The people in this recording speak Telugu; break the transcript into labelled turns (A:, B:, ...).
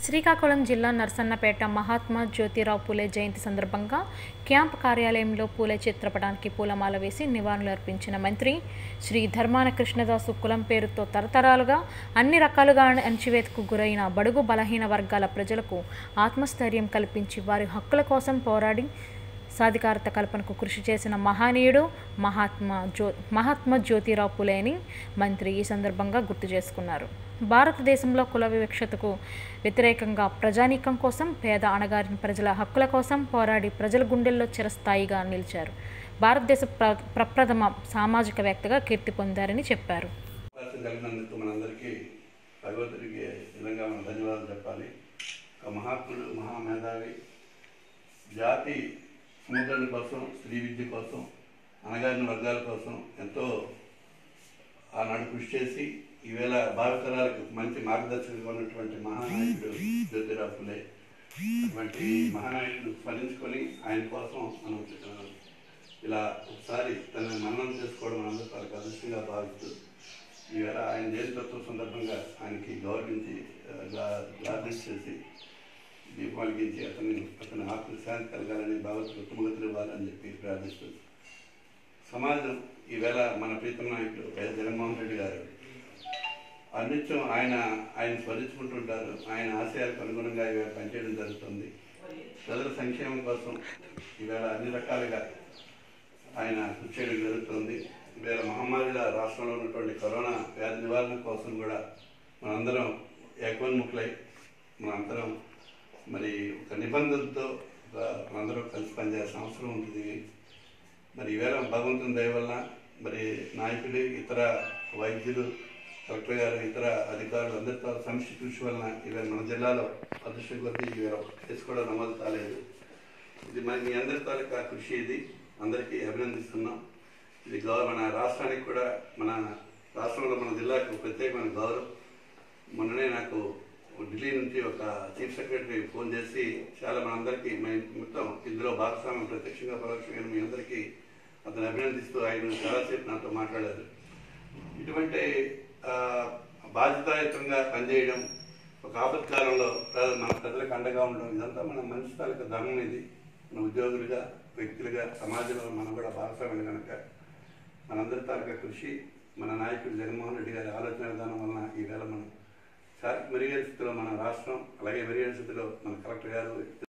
A: శ్రీకాకుళం జిల్లా నర్సన్నపేట మహాత్మా జ్యోతిరావు పూలే జయంతి సందర్భంగా క్యాంప్ కార్యాలయంలో పూలే చిత్రపటానికి పూలమాల వేసి నివాళులర్పించిన మంత్రి శ్రీ ధర్మాన కృష్ణదాసు కులం పేరుతో తరతరాలుగా అన్ని రకాలుగా అణచివేతకు గురైన బడుగు బలహీన వర్గాల ప్రజలకు ఆత్మస్థైర్యం కల్పించి వారి హక్కుల కోసం పోరాడి సాధికారత కల్పనకు కృషి చేసిన మహనీయుడు మహాత్మా జ్యో మహాత్మా జ్యోతిరావు పులే అని మంత్రి ఈ సందర్భంగా గుర్తు చేసుకున్నారు భారతదేశంలో కుల వివక్షతకు వ్యతిరేకంగా ప్రజానీకం కోసం పేద అణగారిన ప్రజల హక్కుల కోసం పోరాడి ప్రజల గుండెల్లో చిరస్థాయిగా నిలిచారు భారతదేశ ప్ర ప్రప్రథమ సామాజికవేత్తగా కీర్తి పొందారని చెప్పారు
B: అవకాశం కలిగినందుకు మనందరికీ భగవంతుడికి నిజంగా మనం ధన్యవాదాలు చెప్పాలి ఒక మహాత్ముడు మహామేధావి జాతి సముద్రం కోసం స్త్రీ విద్య కోసం అనగారిన వర్గాల కోసం ఎంతో ఆనాడు కృషి చేసి ఈవేళ భావితరాలకు మంచి మార్గదర్శకంగా ఉన్నటువంటి మహానాయకుడు జ్యోతిరావు ఫులే అటువంటి మహానాయకుడు స్మరించుకొని ఆయన కోసం మనం ఆ, ఇలా ఒకసారి తన మరణం చేసుకోవడం మనందరూ వాళ్ళకి అదృష్టంగా భావిస్తూ ఈవేళ ఆయన జయంతత్వం సందర్భంగా ఆయనకి గౌరవించి ఆ, గా- గార్డెన్స్ చేసి దీపం వెలిగించి అతని అతని ఆత్మ శాంతి కలగాలని భగవత్ ఉత్తమగతులు ఇవ్వాలని చెప్పి ప్రార్థిస్తూ సమాజం ఈవేళ మన ప్రీతం నాయకుడు వైఎస్ జగన్మోహన్ రెడ్డి గారు అనిత్యం ఆయన ఆయన స్మరించుకుంటుంటారు ఆయన ఆశయాలకు అనుగుణంగా ఈవేళ పనిచేయడం జరుగుతుంది ప్రజల సంక్షేమం కోసం ఈవేళ అన్ని రకాలుగా ఆయన కృషి చేయడం జరుగుతుంది ఈవేళ మహమ్మారిగా రాష్ట్రంలో ఉన్నటువంటి కరోనా వ్యాధి నివారణ కోసం కూడా మనందరం ఏకోన్ముఖులై మనందరం మరి ఒక నిబంధనతో ఒక మనందరం కలిసి పనిచేయాల్సిన అవసరం ఉంటుంది మరి ఈవేళ భగవంతుని దయ వల్ల మరి నాయకులు ఇతర వైద్యులు కలెక్టర్ గారు ఇతర అధికారులు అందరితో సమిష్టి కృషి వలన ఈవేళ మన జిల్లాలో అదృష్టం కొద్దీ ఈవేళ ఒక కేసు కూడా నమోదు కాలేదు ఇది మరి మీ అందరి తాలూకా కృషి ఇది అందరికీ అభినందిస్తున్నాం ఇది గౌరవ మన రాష్ట్రానికి కూడా మన రాష్ట్రంలో మన జిల్లాకు ప్రత్యేకమైన గౌరవం మొన్ననే నాకు ఢిల్లీ నుంచి ఒక చీఫ్ సెక్రటరీ ఫోన్ చేసి చాలా మనందరికీ మే- మొత్తం ఇందులో భాగస్వామ్యం ప్రత్యక్షంగా పరోక్షంగా మీ అందరికీ అతను అభినందిస్తూ ఆయన చాలాసేపు నాతో మాట్లాడారు ఇటువంటి ఆ, బాధ్యతాయుతంగా పనిచేయడం ఒక ఆపత్కాలంలో ప్ర- మన ప్రజలకు అండగా ఉండడం ఇదంతా మన మనిషి తాలూకా ధర్మం ఇది మన ఉద్యోగులుగా వ్యక్తులుగా సమాజంలో మనం కూడా భాగస్వామ్యం కనుక మనందరి తాలూకా కృషి మన నాయకుడు జగన్మోహన్ రెడ్డి గారి ఆలోచన విధానం వలన ఈవేళ మనం చాలా మెరుగైన స్థితిలో మన రాష్ట్రం అలాగే మెరుగైన స్థితిలో మన కలెక్టర్ గారు